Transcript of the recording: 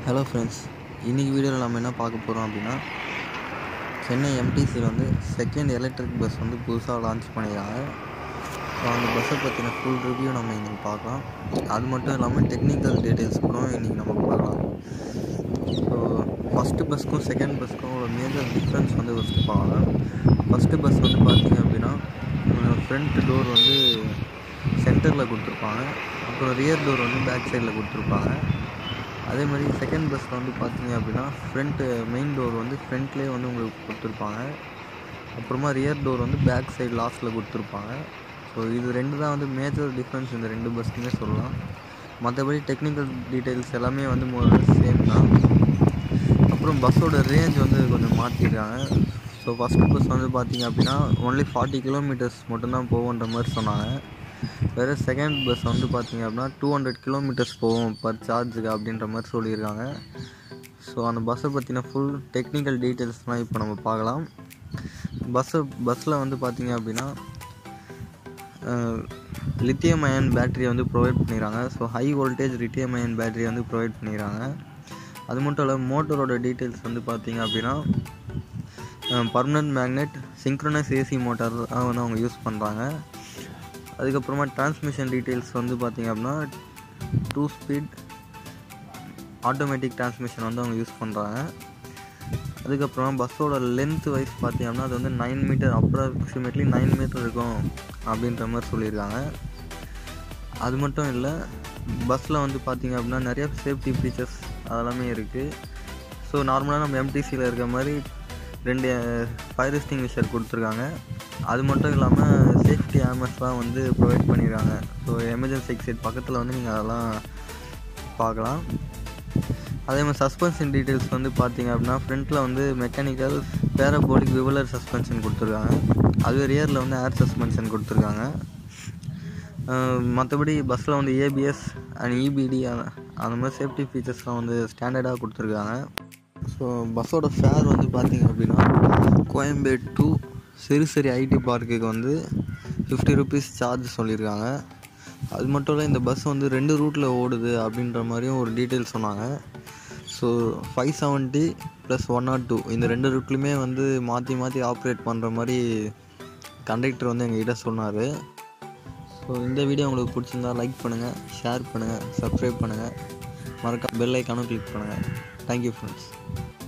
hello friends இன்றைக்கி வீடியோவில் நம்ம என்ன பார்க்க போகிறோம் அப்படின்னா சென்னை எம்டிசியில் வந்து செகண்ட் எலக்ட்ரிக் பஸ் வந்து புதுசாக லான்ச் பண்ணியிருக்காங்க ஸோ அந்த பஸ்ஸை பற்றின ஃபுல் ரிவ்யூ நம்ம இன்றைக்கி பார்க்கலாம் அது மட்டும் இல்லாமல் டெக்னிக்கல் டீட்டெயில்ஸ் கூட இன்றைக்கி நம்ம பார்க்கலாம் ஸோ ஃபஸ்ட்டு பஸ்க்கும் செகண்ட் பஸ்க்கும் ஒரு மேஜர் டிஃப்ரென்ஸ் வந்து ஃபஸ்ட்டு பார்க்கலாம் ஃபஸ்ட்டு பஸ் வந்து பார்த்திங்க அப்படின்னா ஃப்ரண்ட் டோர் வந்து சென்டரில் கொடுத்துருப்பாங்க அப்புறம் ரியர் டோர் வந்து பேக் சைடில் கொடுத்துருப்பாங்க அதே மாதிரி செகண்ட் பஸ்ஸில் வந்து பார்த்தீங்க அப்படின்னா ஃப்ரண்ட்டு மெயின் டோர் வந்து ஃப்ரண்ட்லேயே வந்து உங்களுக்கு கொடுத்துருப்பாங்க அப்புறமா ரியர் டோர் வந்து பேக் சைடு லாஸ்ட்டில் கொடுத்துருப்பாங்க ஸோ இது ரெண்டு தான் வந்து மேஜர் டிஃப்ரென்ஸ் இந்த ரெண்டு பஸ்க்குமே சொல்லலாம் மற்றபடி டெக்னிக்கல் டீட்டெயில்ஸ் எல்லாமே வந்து மோர் சேம் தான் அப்புறம் பஸ்ஸோட ரேஞ்ச் வந்து கொஞ்சம் மாற்றிருக்காங்க ஸோ ஃபஸ்ட்டு பஸ் வந்து பார்த்தீங்க அப்படின்னா ஒன்லி ஃபார்ட்டி கிலோமீட்டர்ஸ் மட்டும்தான் போகுன்ற மாதிரி சொன்னாங்க வேறு செகண்ட் பஸ் வந்து பார்த்தீங்க அப்படின்னா டூ ஹண்ட்ரட் கிலோமீட்டர்ஸ் போகும் பர் சார்ஜுக்கு அப்படின்ற மாதிரி சொல்லியிருக்காங்க ஸோ அந்த பஸ்ஸை பற்றின ஃபுல் டெக்னிக்கல் டீட்டெயில்ஸ்லாம் இப்போ நம்ம பார்க்கலாம் பஸ்ஸை பஸ்ஸில் வந்து பார்த்தீங்க அப்படின்னா லித்தியம் அயன் பேட்டரி வந்து ப்ரொவைட் பண்ணிடுறாங்க so high voltage lithium ion battery வந்து ப்ரொவைட் பண்ணிடுறாங்க அது மட்டும் இல்லை மோட்டரோட டீட்டெயில்ஸ் வந்து பார்த்தீங்க அப்படின்னா permanent magnet synchronise AC motor தான் வந்து அவங்க யூஸ் பண்ணுறாங்க அதுக்கப்புறமா டிரான்ஸ்மிஷன் டீட்டெயில்ஸ் வந்து பார்த்திங்க அப்படின்னா டூ ஸ்பீட் ஆட்டோமேட்டிக் டிரான்ஸ்மிஷன் வந்து அவங்க யூஸ் பண்ணுறாங்க அதுக்கப்புறமா பஸ்ஸோட லென்த் வைஸ் பார்த்தீங்கன்னா அது வந்து nine metre approximately nine metre இருக்கும் அப்படின்ற மாதிரி சொல்லியிருக்காங்க அது மட்டும் இல்லை பஸ்ஸில் வந்து பார்த்திங்க அப்படின்னா நிறைய சேஃப்டி ஃபீச்சர்ஸ் அதெல்லாமே இருக்குது ஸோ நார்மலாக நம்ம எம்டிசியில் இருக்க மாதிரி ரெண்டு ஃபயர் எக்ஸ்டிங்விஷர் கொடுத்துருக்காங்க அது மட்டும் இல்லாமல் சேஃப்டி ஆமர்ஸ்லாம் வந்து ப்ரொவைட் பண்ணிடுறாங்க ஸோ எமர்ஜென்சி எக்ஸிட் பக்கத்தில் வந்து நீங்கள் அதெல்லாம் பார்க்கலாம் அதே மாதிரி சஸ்பென்ஷன் டீட்டெயில்ஸ் வந்து பார்த்தீங்க அப்படின்னா ஃப்ரண்ட்டில் வந்து மெக்கானிக்கல் பேரபோலிக் விவலர் சஸ்பென்ஷன் கொடுத்துருக்காங்க அதுவே ரியரில் வந்து ஏர் சஸ்பென்ஷன் கொடுத்துருக்காங்க மற்றபடி பஸ்ஸில் வந்து ஏபிஎஸ் அண்ட் இபிடி அந்த மாதிரி சேஃப்டி ஃபீச்சர்ஸ்லாம் வந்து ஸ்டாண்டர்டாக கொடுத்துருக்காங்க ஸோ பஸ்ஸோட ஃபேர் வந்து பார்த்திங்க அப்படின்னா கோயம்பேடு டு சிறுசரி ஐடி பார்க்குக்கு வந்து ஃபிஃப்டி ருபீஸ் சார்ஜ் சொல்லியிருக்காங்க அது மட்டும் இல்லை இந்த பஸ் வந்து ரெண்டு ரூட்டில் ஓடுது அப்படின்ற மாதிரியும் ஒரு டீட்டெயில் சொன்னாங்க so five seventy plus one naught two இந்த ரெண்டு ரூட்லையுமே வந்து மாற்றி மாற்றி ஆப்ரேட் பண்ணுற மாதிரி கண்டக்டர் வந்து எங்ககிட்ட சொன்னார் ஸோ இந்த வீடியோ உங்களுக்கு பிடிச்சிருந்தா லைக் பண்ணுங்கள் ஷேர் பண்ணுங்கள் சப்ஸ்கிரைப் பண்ணுங்கள் மறக்க பெல் ஐக்கானும் கிளிக் பண்ணுங்கள் தேங்க்யூ ஃப்ரெண்ட்ஸ்